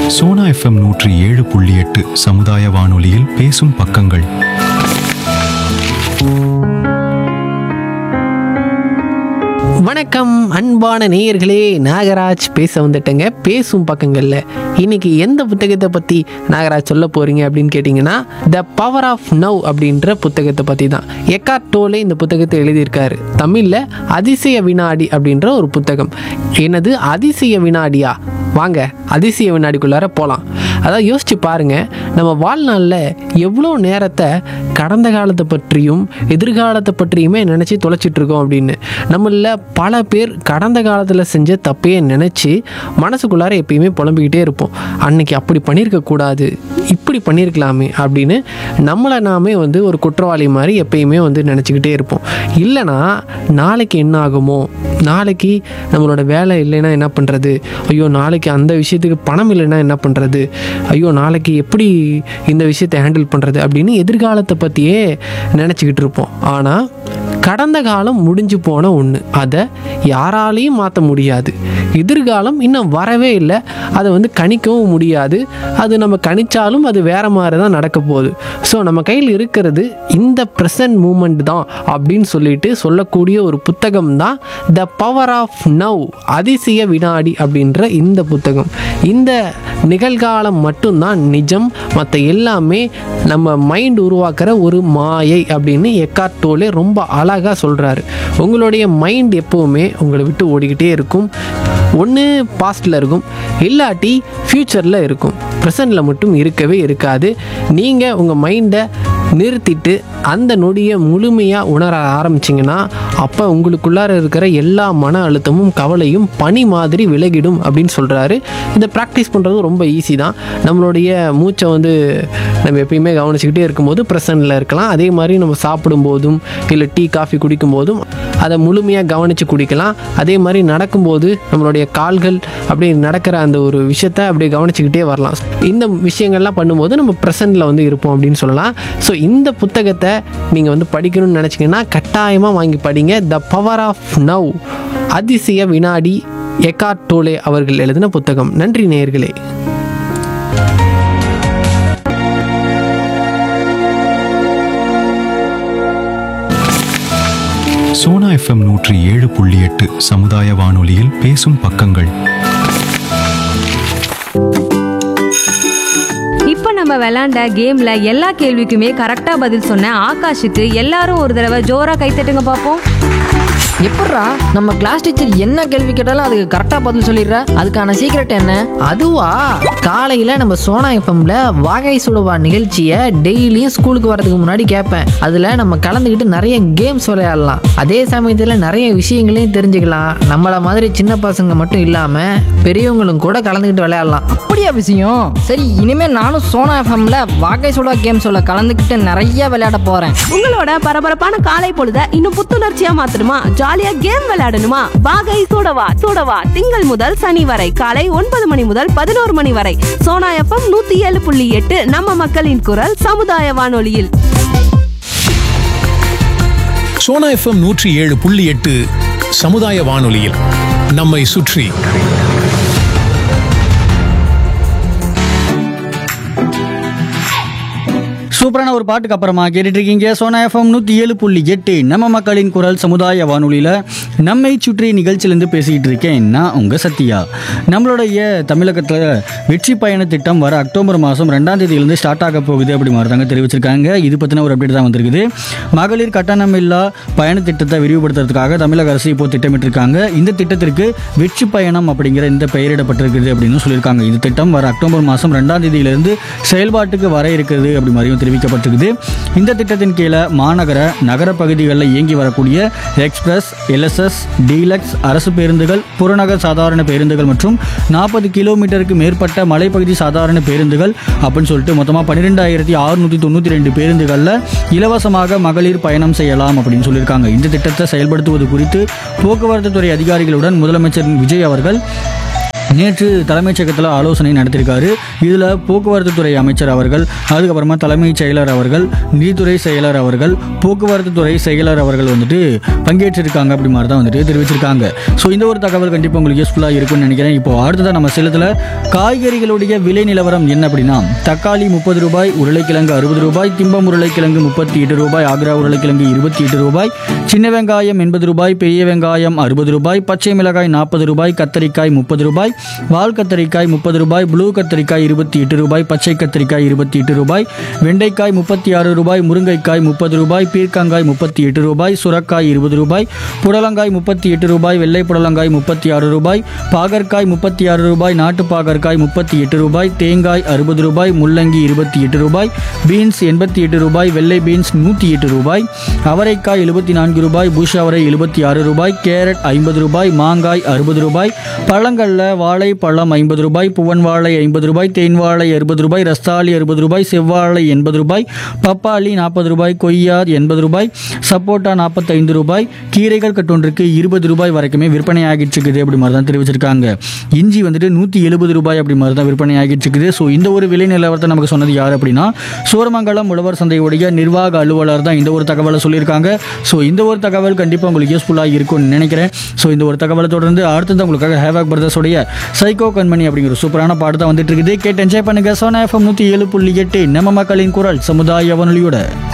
Sona FM நூற்றி ஏழு புள்ளி எட்டு சமுதாய வானொலியில் பேசும் பக்கங்கள் வணக்கம் அன்பான நேயர்களே நாகராஜ் பேச வந்துட்டேங்க பேசும் பக்கங்களில் இன்னைக்கு எந்த புத்தகத்தை பற்றி நாகராஜ் சொல்ல போறீங்க அப்படின்னு கேட்டிங்கன்னா த பவர் ஆஃப் நவ் அப்படின்ற புத்தகத்தை பற்றி தான் எக்கார்ட் டோலே இந்த புத்தகத்தை எழுதியிருக்காரு தமிழில் அதிசய வினாடி அப்படின்ற ஒரு புத்தகம் என்னது அதிசய வினாடியா வாங்க அதிசய வினாடிக்குள்ளார போகலாம் அதான் யோசிச்சு பாருங்க நம்ம வாழ்நாளில் எவ்வளோ நேரத்தை கடந்த காலத்தை பற்றியும் எதிர்காலத்தை பற்றியுமே நினச்சி தொலைச்சிட்டு இருக்கோம் அப்படின்னு நம்மள பல பேர் கடந்த காலத்தில் செஞ்ச தப்பையே நினச்சி மனசுக்குள்ளார எப்பயுமே புலம்பிக்கிட்டே இருப்போம் அன்னைக்கு அப்படி பண்ணியிருக்க கூடாது இப்படி பண்ணியிருக்கலாமே அப்படின்னு நம்மளை நாமே வந்து ஒரு குற்றவாளி மாதிரி எப்பயுமே வந்து நினச்சிக்கிட்டே இருப்போம் இல்லைனா நாளைக்கு என்ன ஆகுமோ நாளைக்கு நம்மளோட வேலை இல்லைன்னா என்ன பண்ணுறது ஐயோ நாளைக்கு அந்த விஷயத்துக்கு பணம் இல்லைன்னா என்ன பண்ணுறது ஐயோ நாளைக்கு எப்படி இந்த விஷயத்தை ஹேண்டில் பண்ணுறது அப்படின்னு எதிர்காலத்தை பற்றியே நினச்சிக்கிட்டு இருப்போம் ஆனால் கடந்த காலம் முடிஞ்சு போன ஒன்று அதை யாராலையும் மாற்ற முடியாது எதிர்காலம் இன்னும் வரவே இல்லை அதை வந்து கணிக்கவும் முடியாது அது நம்ம கணிச்சாலும் அது வேற மாதிரி தான் நடக்க போகுது ஸோ நம்ம கையில் இருக்கிறது இந்த ப்ரெசன்ட் மூமெண்ட் தான் அப்படின்னு சொல்லிட்டு சொல்லக்கூடிய ஒரு புத்தகம் தான் த பவர் ஆஃப் நவ் அதிசய வினாடி அப்படின்ற இந்த புத்தகம் இந்த நிகழ்காலம் மட்டும்தான் நிஜம் மற்ற எல்லாமே நம்ம மைண்ட் உருவாக்குற ஒரு மாயை அப்படின்னு எக்கார்ட் டோலே ரொம்ப அழகாக சொல்கிறாரு உங்களுடைய மைண்ட் எப்போவுமே உங்களை விட்டு ஓடிக்கிட்டே இருக்கும் ஒன்று பாஸ்டில் இருக்கும் இல்லாட்டி ஃப்யூச்சரில் இருக்கும் ப்ரெசண்டில் மட்டும் இருக்கவே இருக்காது நீங்கள் உங்கள் மைண்டை நிறுத்திட்டு அந்த நொடியை முழுமையாக உணர ஆரம்பிச்சிங்கன்னா அப்போ உங்களுக்குள்ளார இருக்கிற எல்லா மன அழுத்தமும் கவலையும் பனி மாதிரி விலகிடும் அப்படின்னு சொல்கிறாரு இதை ப்ராக்டிஸ் பண்ணுறது ரொம்ப ஈஸி தான் நம்மளுடைய மூச்சை வந்து நம்ம எப்பயுமே கவனிச்சுக்கிட்டே இருக்கும்போது ப்ரெசண்டில் இருக்கலாம் அதே மாதிரி நம்ம சாப்பிடும்போதும் இல்லை டீ காஃபி குடிக்கும்போதும் அதை முழுமையாக கவனித்து குடிக்கலாம் அதே மாதிரி நடக்கும்போது நம்மளுடைய கால்கள் அப்படி நடக்கிற அந்த ஒரு விஷயத்த அப்படியே கவனிச்சுக்கிட்டே வரலாம் இந்த விஷயங்கள்லாம் பண்ணும்போது நம்ம ப்ரெசண்டில் வந்து இருப்போம் அப்படின்னு சொல்லலாம் ஸோ இந்த புத்தகத்தை நீங்கள் வந்து படிக்கணும்னு நினச்சிங்கன்னா கட்டாயமாக வாங்கி படிங்க த பவர் ஆஃப் நவ் அதிசய வினாடி எக்கார்ட் டோலே அவர்கள் எழுதின புத்தகம் நன்றி நேயர்களே சோனா எஃப்எம் நூற்றி ஏழு புள்ளி எட்டு சமுதாய வானொலியில் பேசும் பக்கங்கள் இப்போ நம்ம விளையாண்ட கேம்ல எல்லா கேள்விக்குமே கரெக்டா பதில் சொன்ன ஆகாஷுக்கு எல்லாரும் ஒரு தடவை ஜோரா கைத்தட்டுங்க பார்ப்போம் எப்பட்றா நம்ம கிளாஸ் டீச்சர் என்ன கேள்வி கேட்டாலும் அதுக்கு கரெக்டாக பதில் சொல்லிடுற அதுக்கான சீக்ரெட் என்ன அதுவா காலையில் நம்ம சோனா எஃப்எம்ல வாகை சுடுவா நிகழ்ச்சியை டெய்லியும் ஸ்கூலுக்கு வரதுக்கு முன்னாடி கேட்பேன் அதில் நம்ம கலந்துக்கிட்டு நிறைய கேம்ஸ் விளையாடலாம் அதே சமயத்தில் நிறைய விஷயங்களையும் தெரிஞ்சுக்கலாம் நம்மள மாதிரி சின்ன பசங்க மட்டும் இல்லாமல் பெரியவங்களும் கூட கலந்துக்கிட்டு விளையாடலாம் அப்படியா விஷயம் சரி இனிமே நானும் சோனா எஃப்எம்ல வாகை சுடா கேம்ஸோட கலந்துக்கிட்டு நிறைய விளையாட போறேன் உங்களோட பரபரப்பான காலை பொழுத இன்னும் புத்துணர்ச்சியா மாத்தணுமா ஜாலியா கேம் விளையாடணுமா வாகை சூடவா சூடவா திங்கள் முதல் சனி வரை காலை ஒன்பது மணி முதல் பதினோரு மணி வரை சோனா எஃப்எம் நூத்தி ஏழு புள்ளி எட்டு நம்ம மக்களின் குரல் சமுதாய வானொலியில் சோனா எஃப்எம் நூற்றி ஏழு புள்ளி எட்டு சமுதாய வானொலியில் நம்மை சுற்றி சூப்பரான ஒரு பாட்டுக்கு அப்புறமா கேட்டுட்டு இருக்கீங்க சோனா எஃப்எம் நூற்றி ஏழு புள்ளி எட்டு நம்ம மக்களின் குரல் சமுதாய வானொலியில் நம்மை சுற்றி நிகழ்ச்சியிலேருந்து பேசிக்கிட்டு இருக்கேன் நான் உங்கள் சத்யா நம்மளுடைய தமிழகத்தில் வெற்றி பயண திட்டம் வர அக்டோபர் மாதம் ரெண்டாம் தேதியிலேருந்து ஸ்டார்ட் ஆக போகுது அப்படி மாதிரி தாங்க தெரிவிச்சிருக்காங்க இது பற்றின ஒரு அப்டேட் தான் வந்திருக்குது மகளிர் கட்டணமில்லா பயண திட்டத்தை விரிவுபடுத்துறதுக்காக தமிழக அரசு இப்போ திட்டமிட்டிருக்காங்க இந்த திட்டத்திற்கு வெற்றி பயணம் அப்படிங்கிற இந்த பெயரிடப்பட்டிருக்குது அப்படின்னு சொல்லியிருக்காங்க இந்த திட்டம் வர அக்டோபர் மாதம் ரெண்டாம் தேதியிலிருந்து செயல்பாட்டுக்கு வர இருக்குது அப்படி மாதிரியும் தெரிவிக்கப்பட்டிருக்குது இந்த திட்டத்தின் கீழே மாநகர நகர பகுதிகளில் இயங்கி வரக்கூடிய எக்ஸ்பிரஸ் எல்எஸ்எஸ் டீலக்ஸ் அரசு பேருந்துகள் புறநகர் சாதாரண பேருந்துகள் மற்றும் நாற்பது கிலோமீட்டருக்கு மேற்பட்ட மலைப்பகுதி சாதாரண பேருந்துகள் அப்படின்னு சொல்லிட்டு மொத்தமாக பன்னிரெண்டாயிரத்தி அறுநூற்றி தொண்ணூற்றி ரெண்டு பேருந்துகளில் இலவசமாக மகளிர் பயணம் செய்யலாம் அப்படின்னு சொல்லியிருக்காங்க இந்த திட்டத்தை செயல்படுத்துவது குறித்து போக்குவரத்து துறை அதிகாரிகளுடன் முதலமைச்சர் விஜய் அவர்கள் நேற்று தலைமைச் செயலகத்தில் ஆலோசனை நடத்தியிருக்காரு இதில் போக்குவரத்து துறை அமைச்சர் அவர்கள் அதுக்கப்புறமா தலைமைச் செயலர் அவர்கள் நிதித்துறை செயலர் அவர்கள் போக்குவரத்து துறை செயலர் அவர்கள் வந்துட்டு பங்கேற்றிருக்காங்க அப்படி மாதிரி தான் வந்துட்டு தெரிவிச்சிருக்காங்க ஸோ இந்த ஒரு தகவல் கண்டிப்பாக உங்களுக்கு யூஸ்ஃபுல்லாக இருக்கும்னு நினைக்கிறேன் இப்போ அடுத்ததாக நம்ம சேலத்தில் காய்கறிகளுடைய விலை நிலவரம் என்ன அப்படின்னா தக்காளி முப்பது ரூபாய் உருளைக்கிழங்கு அறுபது ரூபாய் திம்பம் உருளைக்கிழங்கு முப்பத்தி எட்டு ரூபாய் ஆக்ரா உருளைக்கிழங்கு இருபத்தி எட்டு ரூபாய் சின்ன வெங்காயம் எண்பது ரூபாய் பெரிய வெங்காயம் அறுபது ரூபாய் பச்சை மிளகாய் நாற்பது ரூபாய் கத்தரிக்காய் முப்பது ரூபாய் வால் கத்தரிக்காய் முப்பது ரூபாய் ப்ளூ கத்தரிக்காய் இருபத்தி எட்டு ரூபாய் பச்சை கத்தரிக்காய் இருபத்தி எட்டு ரூபாய் வெண்டைக்காய் முப்பத்தி ஆறு ரூபாய் முருங்கைக்காய் முப்பது ரூபாய் பீர்க்கங்காய் முப்பத்தி எட்டு ரூபாய் சுரக்காய் இருபது ரூபாய் புடலங்காய் முப்பத்தி எட்டு ரூபாய் வெள்ளை புடலங்காய் முப்பத்தி ஆறு ரூபாய் பாகற்காய் முப்பத்தி ஆறு ரூபாய் நாட்டு பாகற்காய் முப்பத்தி எட்டு ரூபாய் தேங்காய் அறுபது ரூபாய் முள்ளங்கி இருபத்தி எட்டு ரூபாய் பீன்ஸ் எண்பத்தி எட்டு ரூபாய் வெள்ளை பீன்ஸ் நூற்றி எட்டு ரூபாய் அவரைக்காய் எழுபத்தி நான்கு ரூபாய் புஷ் அவரை எழுபத்தி ஆறு ரூபாய் கேரட் ஐம்பது ரூபாய் மாங்காய் அறுபது ரூபாய் பழங்கள்ல வாழை பழம் ஐம்பது ரூபாய் புவன் வாழை ஐம்பது ரூபாய் தேன் வாழை அறுபது ரூபாய் ரஸ்தாளி அறுபது ரூபாய் செவ்வாழை எண்பது ரூபாய் பப்பாளி நாற்பது ரூபாய் கொய்யா எண்பது ரூபாய் சப்போட்டா நாற்பத்தைந்து ரூபாய் கீரைகள் கட்டொன்றுக்கு இருபது ரூபாய் வரைக்குமே விற்பனை ஆகிட்டு இருக்குது அப்படி மாதிரி தான் தெரிவிச்சிருக்காங்க இஞ்சி வந்துட்டு நூற்றி எழுபது ரூபாய் அப்படி மாதிரி தான் விற்பனை ஆகிட்டு இருக்குது ஸோ இந்த ஒரு விலை நிலவரத்தை நமக்கு சொன்னது யார் அப்படின்னா சூரமங்கலம் உழவர் சந்தையுடைய நிர்வாக அலுவலர் தான் இந்த ஒரு தகவலை சொல்லியிருக்காங்க ஸோ இந்த ஒரு தகவல் கண்டிப்பாக உங்களுக்கு யூஸ்ஃபுல்லாக இருக்கும்னு நினைக்கிறேன் ஸோ இந்த ஒரு தகவலை தொடர்ந்து அடுத்தது உங்களுக்காக ஹேவாக் பிரதர்ஸோடைய சைக்கோ கண்மணி அப்படிங்கிற சூப்பரான பாட்டு தான் வந்துட்டு இருக்குது கேட்டு என்ஜாய் பண்ணுங்க சோனா எஃப்எம் நூற்றி ஏழு புள்ளி எட்டு நம்ம மக்களின் குரல் சமுதாய வானொலியோட